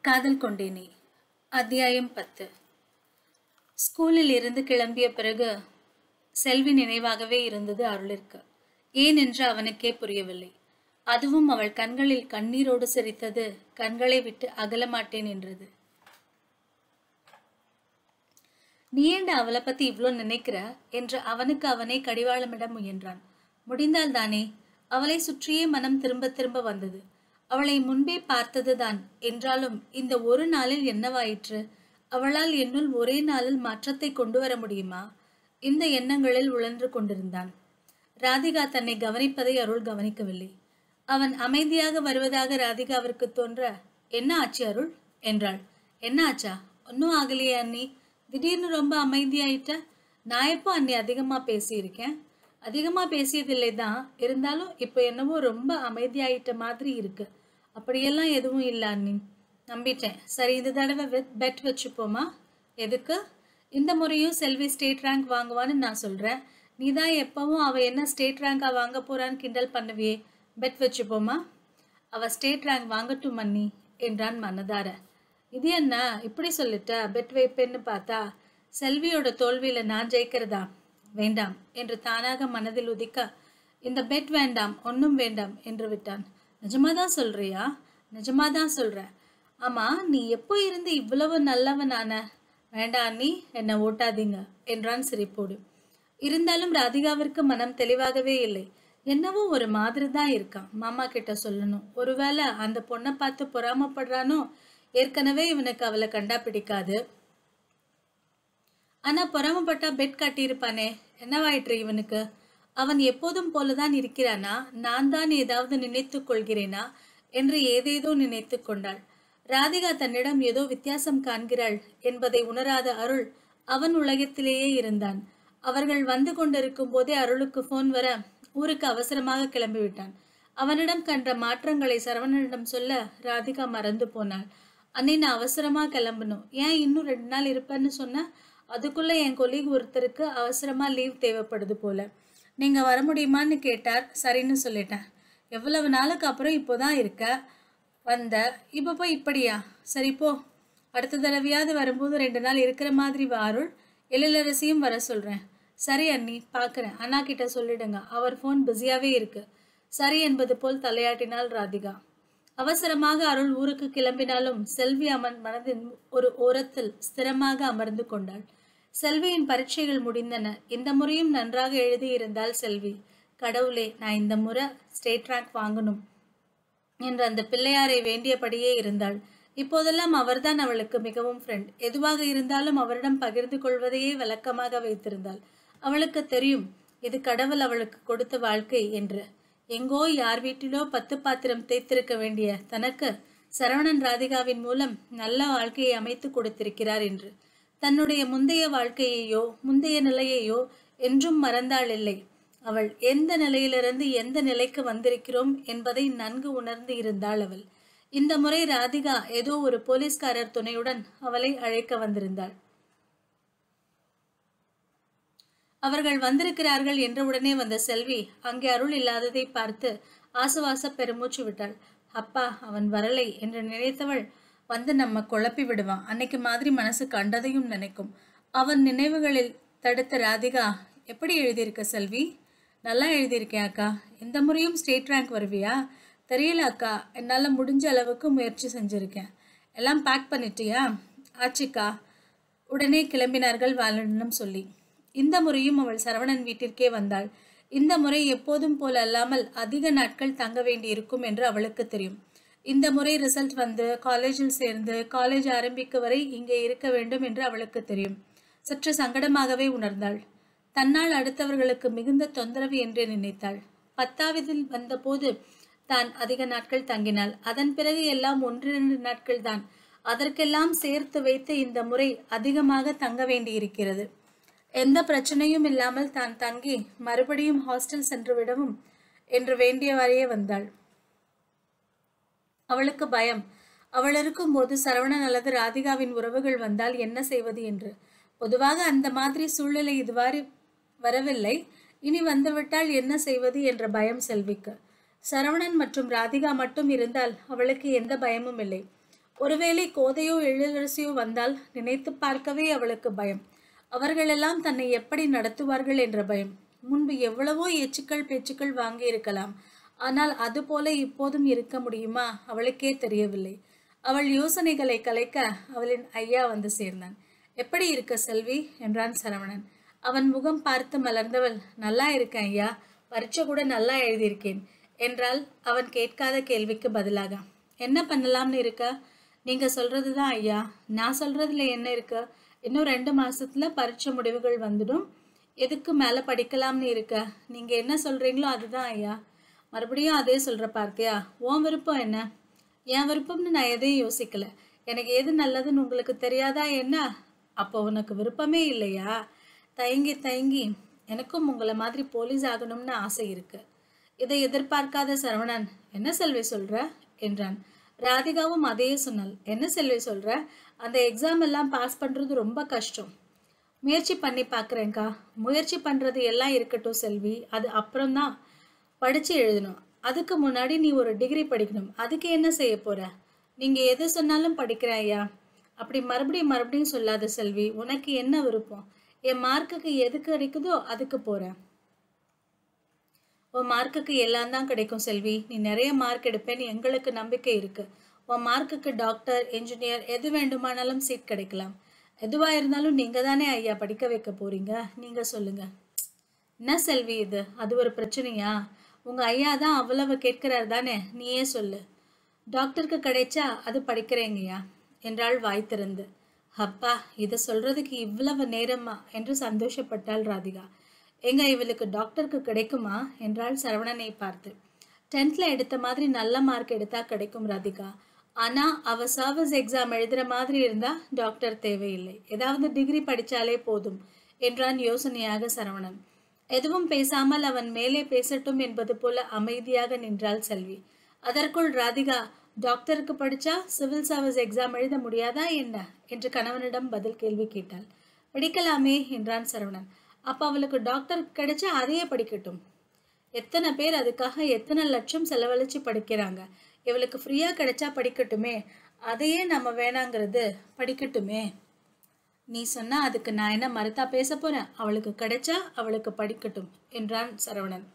காதல் கொண்டேனே அத்தியாயம் பத்து ஸ்கூலில் இருந்து கிளம்பிய பிறகு செல்வி நினைவாகவே இருந்தது அருளிற்கு ஏன் என்று அவனுக்கே புரியவில்லை அதுவும் அவள் கண்களில் கண்ணீரோடு சிரித்தது கண்களை விட்டு அகல மாட்டேன் என்றது நீ ஏண்டா அவளை பத்தி இவ்ளோ நினைக்கிற என்று அவனுக்கு அவனே கடிவாளமிட முயன்றான் முடிந்தால் தானே அவளை சுற்றியே மனம் திரும்ப திரும்ப வந்தது அவளை முன்பே பார்த்ததுதான் என்றாலும் இந்த ஒரு நாளில் என்னவாயிற்று அவளால் என்னுள் ஒரே நாளில் மாற்றத்தை கொண்டு வர முடியுமா இந்த எண்ணங்களில் உழன்று கொண்டிருந்தான் ராதிகா தன்னை கவனிப்பதை அருள் கவனிக்கவில்லை அவன் அமைதியாக வருவதாக ராதிகாவிற்கு தோன்ற என்ன ஆச்சு அருள் என்றாள் என்ன ஆச்சா ஒன்றும் ஆகலையே அண்ணி திடீர்னு ரொம்ப அமைதியாயிட்ட நான் எப்போ அண்ணி அதிகமா பேசியிருக்கேன் அதிகமா பேசியதில்லை தான் இருந்தாலும் இப்போ என்னவோ ரொம்ப அமைதியாயிட்ட மாதிரி இருக்கு அப்படியெல்லாம் எதுவும் இல்லை அண்ணி நம்பிட்டேன் சரி இந்த தடவை பெட் வச்சுப்போமா எதுக்கு இந்த முறையும் செல்வி ஸ்டேட் ரேங்க் வாங்குவான்னு நான் சொல்றேன் நீ தான் எப்பவும் அவ என்ன ஸ்டேட் ரேங்கா வாங்க போறான்னு கிண்டல் பண்ணுவியே பெட் வச்சுப்போமா அவ ஸ்டேட் ரேங்க் வாங்கட்டும் மன்னி என்றான் மனதார இது என்ன இப்படி சொல்லிட்ட பெட் வைப்பேன்னு பார்த்தா செல்வியோட தோல்வியில நான் ஜெயிக்கிறதா வேண்டாம் என்று தானாக மனதில் உதிக்க இந்த பெட் வேண்டாம் ஒன்றும் வேண்டாம் என்று விட்டான் நிஜமாதான் சொல்றியா நிஜமாதான் சொல்ற ஆமா நீ எப்போ இருந்து இவ்வளவு நல்லவனான வேண்டாம் நீ என்னை ஓட்டாதீங்க என்றான் சிரிப்போடு இருந்தாலும் ராதிகாவிற்கு மனம் தெளிவாகவே இல்லை என்னவோ ஒரு மாதிரி தான் இருக்கான் மாமா கிட்ட சொல்லணும் ஒருவேளை அந்த பொண்ணை பார்த்து பொறாமப்படுறானோ ஏற்கனவே இவனுக்கு அவளை கண்டா பிடிக்காது ஆனா பொறாமப்பட்டா பெட் கட்டியிருப்பானே என்னவாயிற்று இவனுக்கு அவன் எப்போதும் போலதான் இருக்கிறானா நான் தான் ஏதாவது நினைத்துக் கொள்கிறேனா என்று ஏதேதோ நினைத்து கொண்டாள் ராதிகா தன்னிடம் ஏதோ வித்தியாசம் காண்கிறாள் என்பதை உணராத அருள் அவன் உலகத்திலேயே இருந்தான் அவர்கள் வந்து கொண்டிருக்கும் போதே அருளுக்கு போன் வர ஊருக்கு அவசரமாக கிளம்பிவிட்டான் அவனிடம் கண்ட மாற்றங்களை சரவணனிடம் சொல்ல ராதிகா மறந்து போனாள் அன்னை நான் அவசரமா கிளம்பணும் ஏன் இன்னும் ரெண்டு நாள் இருப்பேன்னு சொன்ன அதுக்குள்ள என் கொலீக் ஒருத்தருக்கு அவசரமா லீவ் தேவைப்படுது போல நீங்க வர முடியுமான்னு கேட்டார் சரின்னு சொல்லிட்டேன் எவ்வளவு நாளுக்கு அப்புறம் இப்போதான் இருக்க வந்த இப்போ போய் இப்படியா சரி போ அடுத்த தடவையாவது வரும்போது ரெண்டு நாள் இருக்கிற மாதிரி வாருள் எழிலரசியும் வர சொல்றேன் சரி அண்ணி பார்க்குறேன் அண்ணா கிட்ட சொல்லிடுங்க அவர் ஃபோன் பிஸியாவே இருக்கு சரி என்பது போல் தலையாட்டினாள் ராதிகா அவசரமாக அருள் ஊருக்கு கிளம்பினாலும் செல்வி அமன் மனதின் ஒரு ஓரத்தில் ஸ்திரமாக அமர்ந்து கொண்டாள் செல்வியின் பரீட்சைகள் முடிந்தன இந்த முறையும் நன்றாக எழுதியிருந்தால் செல்வி கடவுளே நான் இந்த முறை ஸ்டேட் ரேங்க் வாங்கணும் என்று அந்த பிள்ளையாரை வேண்டியபடியே இருந்தாள் இப்போதெல்லாம் அவர்தான் அவளுக்கு மிகவும் ஃப்ரெண்ட் எதுவாக இருந்தாலும் அவரிடம் பகிர்ந்து கொள்வதையே வழக்கமாக வைத்திருந்தாள் அவளுக்கு தெரியும் இது கடவுள் அவளுக்கு கொடுத்த வாழ்க்கை என்று எங்கோ யார் வீட்டிலோ பத்து பாத்திரம் தேய்த்திருக்க வேண்டிய தனக்கு சரவணன் ராதிகாவின் மூலம் நல்ல வாழ்க்கையை அமைத்து கொடுத்திருக்கிறார் என்று தன்னுடைய முந்தைய வாழ்க்கையையோ முந்தைய நிலையையோ என்றும் மறந்தாள் இல்லை அவள் எந்த நிலையிலிருந்து எந்த நிலைக்கு வந்திருக்கிறோம் என்பதை நன்கு உணர்ந்து இருந்தாள் அவள் இந்த முறை ராதிகா ஏதோ ஒரு போலீஸ்காரர் துணையுடன் அவளை அழைக்க வந்திருந்தாள் அவர்கள் வந்திருக்கிறார்கள் என்றவுடனே வந்த செல்வி அங்கே அருள் இல்லாததை பார்த்து ஆசுவாச பெருமூச்சு விட்டாள் அப்பா அவன் வரலை என்று நினைத்தவள் வந்து நம்ம குழப்பி விடுவான் அன்னைக்கு மாதிரி மனசு கண்டதையும் நினைக்கும் அவன் நினைவுகளில் தடுத்த ராதிகா எப்படி எழுதியிருக்க செல்வி நல்லா எழுதியிருக்கேன் அக்கா இந்த முறையும் ஸ்டேட் ரேங்க் வருவியா தெரியல அக்கா என்னால் முடிஞ்ச அளவுக்கு முயற்சி செஞ்சுருக்கேன் எல்லாம் பேக் பண்ணிட்டியா ஆச்சுக்கா உடனே கிளம்பினார்கள் வாலனிடம் சொல்லி இந்த முறையும் அவள் சரவணன் வீட்டிற்கே வந்தாள் இந்த முறை எப்போதும் போல அல்லாமல் அதிக நாட்கள் தங்க வேண்டியிருக்கும் என்று அவளுக்கு தெரியும் இந்த முறை ரிசல்ட் வந்து காலேஜில் சேர்ந்து காலேஜ் ஆரம்பிக்க வரை இங்கே இருக்க வேண்டும் என்று அவளுக்கு தெரியும் சற்று சங்கடமாகவே உணர்ந்தாள் தன்னால் அடுத்தவர்களுக்கு மிகுந்த தொந்தரவு என்று நினைத்தாள் பத்தாவதில் வந்தபோது தான் அதிக நாட்கள் தங்கினாள் அதன் பிறகு எல்லாம் ஒன்றிரண்டு நாட்கள் தான் அதற்கெல்லாம் சேர்த்து வைத்து இந்த முறை அதிகமாக தங்க வேண்டியிருக்கிறது எந்த பிரச்சனையும் இல்லாமல் தான் தங்கி மறுபடியும் ஹாஸ்டல் சென்று விடவும் என்று வேண்டியவாறே வந்தாள் அவளுக்கு பயம் அவள் இருக்கும்போது சரவணன் அல்லது ராதிகாவின் உறவுகள் வந்தால் என்ன செய்வது என்று பொதுவாக அந்த மாதிரி சூழ்நிலை இதுவாறு வரவில்லை இனி வந்துவிட்டால் என்ன செய்வது என்ற பயம் செல்விக்கு சரவணன் மற்றும் ராதிகா மட்டும் இருந்தால் அவளுக்கு எந்த பயமும் இல்லை ஒருவேளை கோதையோ எழிலரசியோ வந்தால் நினைத்து பார்க்கவே அவளுக்கு பயம் அவர்களெல்லாம் தன்னை எப்படி நடத்துவார்கள் என்ற பயம் முன்பு எவ்வளவோ எச்சுக்கள் பேச்சுக்கள் வாங்கி இருக்கலாம் ஆனால் அதுபோல இப்போதும் இருக்க முடியுமா அவளுக்கே தெரியவில்லை அவள் யோசனைகளை கலைக்க அவளின் ஐயா வந்து சேர்ந்தான் எப்படி இருக்க செல்வி என்றான் சரவணன் அவன் முகம் பார்த்து மலர்ந்தவள் நல்லா இருக்கேன் ஐயா பரீட்சை கூட நல்லா எழுதியிருக்கேன் என்றால் அவன் கேட்காத கேள்விக்கு பதிலாக என்ன பண்ணலாம்னு இருக்க நீங்க சொல்றதுதான் ஐயா நான் சொல்றதுல என்ன இருக்கு இன்னும் ரெண்டு மாசத்துல பரீட்சை முடிவுகள் வந்துடும் எதுக்கு மேல படிக்கலாம்னு இருக்க நீங்க என்ன சொல்றீங்களோ அதுதான் ஐயா மறுபடியும் அதே சொல்ற பார்த்தியா உன் விருப்பம் என்ன என் விருப்பம்னு நான் எதையும் யோசிக்கல எனக்கு எது நல்லதுன்னு உங்களுக்கு தெரியாதா என்ன அப்போ உனக்கு விருப்பமே இல்லையா தயங்கி தயங்கி எனக்கும் உங்களை மாதிரி போலீஸ் ஆகணும்னு ஆசை இருக்கு இதை எதிர்பார்க்காத சரவணன் என்ன செல்வி சொல்ற என்றான் ராதிகாவும் அதையே சொன்னாள் என்ன செல்வி சொல்ற அந்த எக்ஸாம் எல்லாம் பாஸ் பண்றது ரொம்ப கஷ்டம் முயற்சி பண்ணி பார்க்குறேங்க்கா முயற்சி பண்ணுறது எல்லாம் இருக்கட்டும் செல்வி அது அப்புறம்தான் படித்து எழுதணும் அதுக்கு முன்னாடி நீ ஒரு டிகிரி படிக்கணும் அதுக்கு என்ன செய்ய போற நீங்கள் எது சொன்னாலும் படிக்கிறேன் ஐயா அப்படி மறுபடியும் மறுபடியும் சொல்லாத செல்வி உனக்கு என்ன விருப்பம் என் மார்க்குக்கு எது கிடைக்குதோ அதுக்கு போகிறேன் உன் மார்க்குக்கு எல்லாம் தான் கிடைக்கும் செல்வி நீ நிறைய மார்க் எடுப்பேன்னு எங்களுக்கு நம்பிக்கை இருக்கு உன் மார்க்குக்கு டாக்டர் என்ஜினியர் எது வேண்டுமானாலும் சீட் கிடைக்கலாம் எதுவா இருந்தாலும் நீங்க தானே ஐயா படிக்க வைக்க போறீங்க நீங்க சொல்லுங்க என்ன செல்வி இது அது ஒரு பிரச்சனையா உங்க ஐயா தான் அவ்வளவு கேட்கிறார் தானே நீயே சொல்லு டாக்டருக்கு கிடைச்சா அது படிக்கிறேங்கய்யா என்றாள் வாய் திறந்து அப்பா இதை சொல்றதுக்கு இவ்வளவு நேரமா என்று சந்தோஷப்பட்டாள் ராதிகா எங்க இவளுக்கு டாக்டருக்கு கிடைக்குமா என்றாள் சரவணனை பார்த்து டென்த்ல எடுத்த மாதிரி நல்ல மார்க் எடுத்தா கிடைக்கும் ராதிகா ஆனா அவ சர்வீஸ் எக்ஸாம் எழுதுற மாதிரி இருந்தா டாக்டர் தேவையில்லை ஏதாவது டிகிரி படிச்சாலே போதும் என்றான் யோசனையாக சரவணன் எதுவும் பேசாமல் அவன் மேலே பேசட்டும் என்பது போல அமைதியாக நின்றாள் செல்வி அதற்குள் ராதிகா டாக்டருக்கு படிச்சா சிவில் சர்வீஸ் எக்ஸாம் எழுத முடியாதா என்ன என்று கணவனிடம் பதில் கேள்வி கேட்டாள் படிக்கலாமே என்றான் சரவணன் அப்ப அவளுக்கு டாக்டர் கிடைச்சா அதையே படிக்கட்டும் எத்தனை பேர் அதுக்காக எத்தனை லட்சம் செலவழிச்சு படிக்கிறாங்க இவளுக்கு ஃப்ரீயா கிடைச்சா படிக்கட்டுமே அதையே நம்ம வேணாங்கிறது படிக்கட்டுமே நீ சொன்னா அதுக்கு நான் என்ன மறுத்தா பேச போறேன் அவளுக்கு கிடைச்சா அவளுக்கு படிக்கட்டும் என்றான் சரவணன்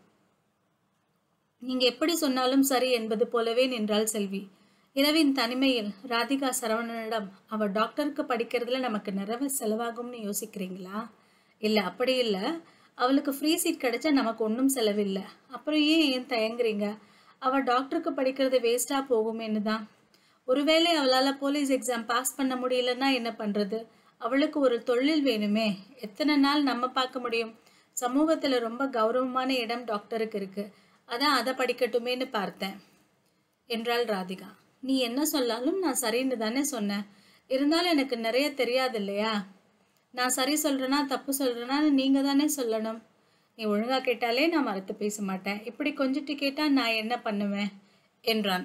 நீங்க எப்படி சொன்னாலும் சரி என்பது போலவே நின்றாள் செல்வி இரவின் தனிமையில் ராதிகா சரவணனிடம் அவ டாக்டருக்கு படிக்கிறதுல நமக்கு நிறைய செலவாகும்னு யோசிக்கிறீங்களா இல்லை அப்படி இல்லை அவளுக்கு ஃப்ரீ சீட் கிடைச்சா நமக்கு ஒன்றும் செலவில்லை அப்புறம் ஏன் ஏன் தயங்குறீங்க அவள் டாக்டருக்கு படிக்கிறது வேஸ்ட்டாக போகுமேன்னு தான் ஒருவேளை அவளால் போலீஸ் எக்ஸாம் பாஸ் பண்ண முடியலன்னா என்ன பண்ணுறது அவளுக்கு ஒரு தொழில் வேணுமே எத்தனை நாள் நம்ம பார்க்க முடியும் சமூகத்தில் ரொம்ப கௌரவமான இடம் டாக்டருக்கு இருக்கு அதான் அதை படிக்கட்டுமேன்னு பார்த்தேன் என்றாள் ராதிகா நீ என்ன சொன்னாலும் நான் சரின்னு தானே சொன்னேன் இருந்தாலும் எனக்கு நிறைய தெரியாது இல்லையா நான் சரி சொல்றேனா தப்பு சொல்றேனான்னு நீங்க தானே சொல்லணும் நீ ஒழுங்கா கேட்டாலே நான் மறுத்து பேச மாட்டேன் இப்படி கொஞ்சிட்டு கேட்டா நான் என்ன பண்ணுவேன் என்றான்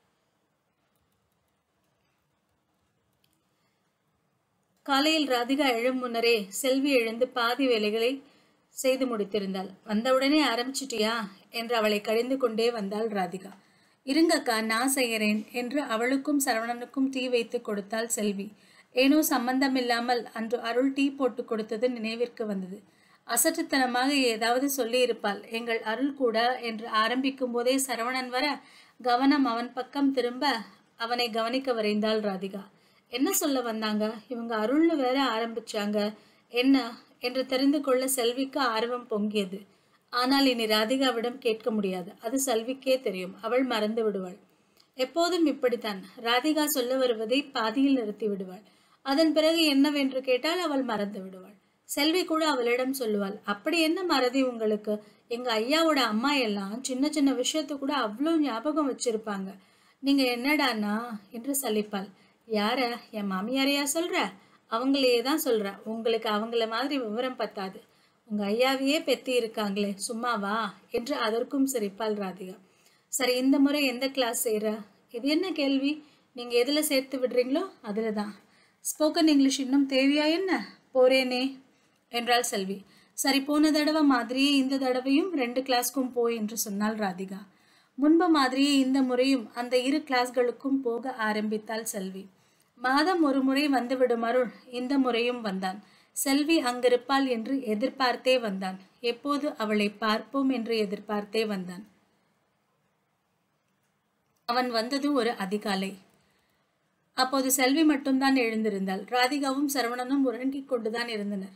காலையில் ராதிகா எழும் முன்னரே செல்வி எழுந்து பாதி வேலைகளை செய்து முடித்திருந்தாள் வந்தவுடனே ஆரம்பிச்சிட்டியா என்று அவளை கடிந்து கொண்டே வந்தாள் ராதிகா இருங்கக்கா நான் செய்கிறேன் என்று அவளுக்கும் சரவணனுக்கும் டீ வைத்து கொடுத்தாள் செல்வி ஏனோ சம்பந்தமில்லாமல் அன்று அருள் டீ போட்டு கொடுத்தது நினைவிற்கு வந்தது அசட்டுத்தனமாக ஏதாவது சொல்லியிருப்பாள் எங்கள் அருள் கூட என்று ஆரம்பிக்கும் போதே சரவணன் வர கவனம் அவன் பக்கம் திரும்ப அவனை கவனிக்க வரைந்தாள் ராதிகா என்ன சொல்ல வந்தாங்க இவங்க அருள்னு வேற ஆரம்பிச்சாங்க என்ன என்று தெரிந்து கொள்ள செல்விக்கு ஆர்வம் பொங்கியது ஆனால் இனி ராதிகாவிடம் கேட்க முடியாது அது செல்விக்கே தெரியும் அவள் மறந்து விடுவாள் எப்போதும் இப்படித்தான் ராதிகா சொல்ல வருவதை பாதியில் நிறுத்தி விடுவாள் அதன் பிறகு என்னவென்று கேட்டால் அவள் மறந்து விடுவாள் செல்வி கூட அவளிடம் சொல்லுவாள் அப்படி என்ன மறதி உங்களுக்கு எங்க ஐயாவோட அம்மா எல்லாம் சின்ன சின்ன விஷயத்த கூட அவ்வளோ ஞாபகம் வச்சிருப்பாங்க நீங்க என்னடானா என்று சலிப்பாள் யார என் மாமியாரையா சொல்ற அவங்களையே தான் சொல்ற உங்களுக்கு அவங்கள மாதிரி விவரம் பத்தாது உங்க ஐயாவையே பெத்தி இருக்காங்களே சும்மாவா என்று அதற்கும் சிரிப்பாள் ராதிகா சரி இந்த முறை எந்த கிளாஸ் செய்கிற இது என்ன கேள்வி நீங்க எதுல சேர்த்து விடுறீங்களோ அதுல தான் ஸ்போக்கன் இங்கிலீஷ் இன்னும் தேவையா என்ன போறேனே என்றாள் செல்வி சரி போன தடவை மாதிரியே இந்த தடவையும் ரெண்டு கிளாஸ்க்கும் போய் என்று சொன்னாள் ராதிகா முன்பு மாதிரியே இந்த முறையும் அந்த இரு கிளாஸ்களுக்கும் போக ஆரம்பித்தாள் செல்வி மாதம் ஒரு முறை வந்துவிடும் அருள் இந்த முறையும் வந்தான் செல்வி அங்கிருப்பாள் என்று எதிர்பார்த்தே வந்தான் எப்போது அவளை பார்ப்போம் என்று எதிர்பார்த்தே வந்தான் அவன் வந்தது ஒரு அதிகாலை அப்போது செல்வி மட்டும்தான் எழுந்திருந்தாள் ராதிகாவும் சரவணனும் உறங்கிக் கொண்டுதான் இருந்தனர்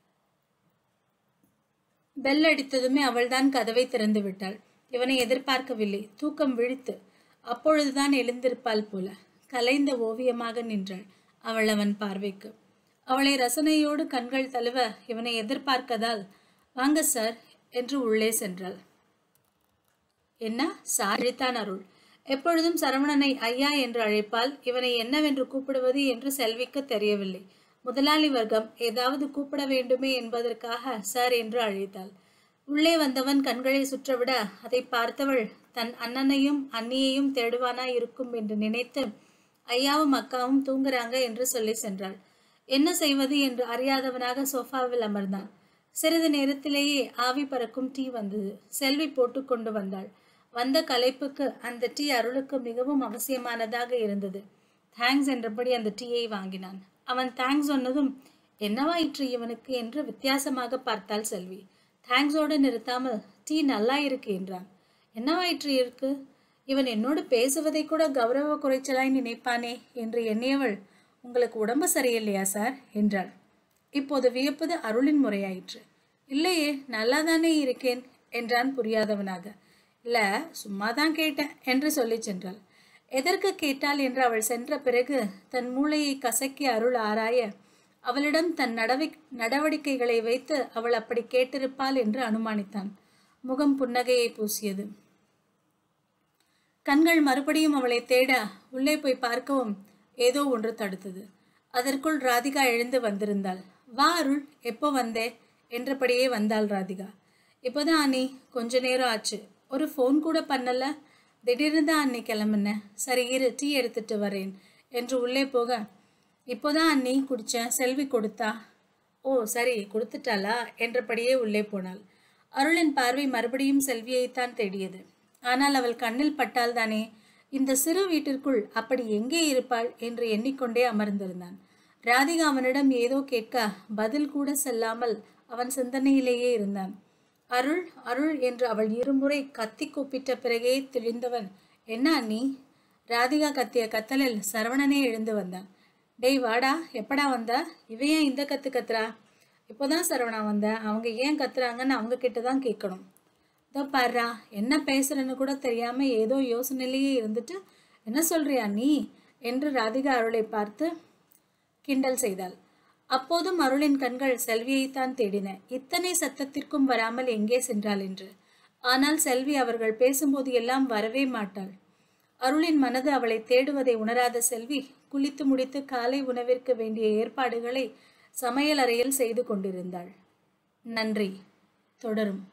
பெல் அடித்ததுமே அவள்தான் கதவை திறந்து விட்டாள் இவனை எதிர்பார்க்கவில்லை தூக்கம் விழித்து அப்பொழுதுதான் எழுந்திருப்பாள் போல கலைந்த ஓவியமாக நின்றாள் அவள் அவன் பார்வைக்கு அவளை ரசனையோடு கண்கள் தழுவ இவனை எதிர்பார்க்கதால் வாங்க சார் என்று உள்ளே சென்றாள் என்ன சார் அழைத்தான் அருள் எப்பொழுதும் சரவணனை ஐயா என்று அழைப்பால் இவனை என்னவென்று கூப்பிடுவது என்று செல்விக்கு தெரியவில்லை முதலாளி வர்க்கம் ஏதாவது கூப்பிட வேண்டுமே என்பதற்காக சார் என்று அழைத்தாள் உள்ளே வந்தவன் கண்களை சுற்றவிட அதை பார்த்தவள் தன் அண்ணனையும் அண்ணியையும் தேடுவானா இருக்கும் என்று நினைத்து ஐயாவும் அக்காவும் தூங்குறாங்க என்று சொல்லி சென்றாள் என்ன செய்வது என்று அறியாதவனாக சோஃபாவில் அமர்ந்தான் சிறிது நேரத்திலேயே ஆவி பறக்கும் டீ வந்தது செல்வி போட்டு கொண்டு வந்தாள் வந்த கலைப்புக்கு அந்த டீ அருளுக்கு மிகவும் அவசியமானதாக இருந்தது தேங்க்ஸ் என்றபடி அந்த டீயை வாங்கினான் அவன் தேங்க்ஸ் சொன்னதும் என்னவாயிற்று இவனுக்கு என்று வித்தியாசமாக பார்த்தாள் செல்வி தேங்க்ஸோடு நிறுத்தாமல் டீ நல்லா இருக்கு என்றான் என்னவாயிற்று இருக்கு இவன் என்னோடு பேசுவதை கூட கௌரவ குறைச்சலாய் நினைப்பானே என்று எண்ணியவள் உங்களுக்கு உடம்பு சரியில்லையா சார் என்றாள் இப்போது வியப்பது அருளின் முறையாயிற்று இல்லையே நல்லாதானே இருக்கேன் என்றான் புரியாதவனாக இல்ல சும்மா தான் கேட்டேன் என்று சொல்லி சென்றாள் எதற்கு கேட்டாள் என்று அவள் சென்ற பிறகு தன் மூளையை கசக்கி அருள் ஆராய அவளிடம் தன் நடவை நடவடிக்கைகளை வைத்து அவள் அப்படி கேட்டிருப்பாள் என்று அனுமானித்தான் முகம் புன்னகையை பூசியது கண்கள் மறுபடியும் அவளை தேட உள்ளே போய் பார்க்கவும் ஏதோ ஒன்று தடுத்தது அதற்குள் ராதிகா எழுந்து வந்திருந்தாள் வா அருள் எப்போ வந்தே என்றபடியே வந்தாள் ராதிகா இப்போதான் அண்ணி கொஞ்ச நேரம் ஆச்சு ஒரு ஃபோன் கூட பண்ணல திடீர்னு தான் அண்ணி கிளம்புனேன் சரி இரு டீ எடுத்துட்டு வரேன் என்று உள்ளே போக இப்போதான் அண்ணி குடித்தேன் செல்வி கொடுத்தா ஓ சரி கொடுத்துட்டாளா என்றபடியே உள்ளே போனாள் அருளின் பார்வை மறுபடியும் செல்வியைத்தான் தேடியது ஆனால் அவள் கண்ணில் பட்டால் தானே இந்த சிறு வீட்டிற்குள் அப்படி எங்கே இருப்பாள் என்று எண்ணிக்கொண்டே அமர்ந்திருந்தான் ராதிகா அவனிடம் ஏதோ கேட்க பதில் கூட செல்லாமல் அவன் சிந்தனையிலேயே இருந்தான் அருள் அருள் என்று அவள் இருமுறை கத்தி கூப்பிட்ட பிறகே தெளிந்தவன் என்ன அண்ணி ராதிகா கத்திய கத்தலில் சரவணனே எழுந்து வந்தான் டேய் வாடா எப்படா வந்தா இவ ஏன் இந்த கத்து கத்துறா இப்போதான் சரவணா வந்த அவங்க ஏன் கத்துறாங்கன்னு அவங்க கிட்ட தான் கேட்கணும் இதோ பாருடா என்ன பேசுறேன்னு கூட தெரியாம ஏதோ யோசனையிலேயே இருந்துட்டு என்ன சொல்றியா நீ என்று ராதிகா அருளை பார்த்து கிண்டல் செய்தாள் அப்போதும் அருளின் கண்கள் செல்வியைத்தான் தேடின இத்தனை சத்தத்திற்கும் வராமல் எங்கே சென்றாள் என்று ஆனால் செல்வி அவர்கள் பேசும்போது எல்லாம் வரவே மாட்டாள் அருளின் மனது அவளை தேடுவதை உணராத செல்வி குளித்து முடித்து காலை உணவிற்கு வேண்டிய ஏற்பாடுகளை சமையல் அறையில் செய்து கொண்டிருந்தாள் நன்றி தொடரும்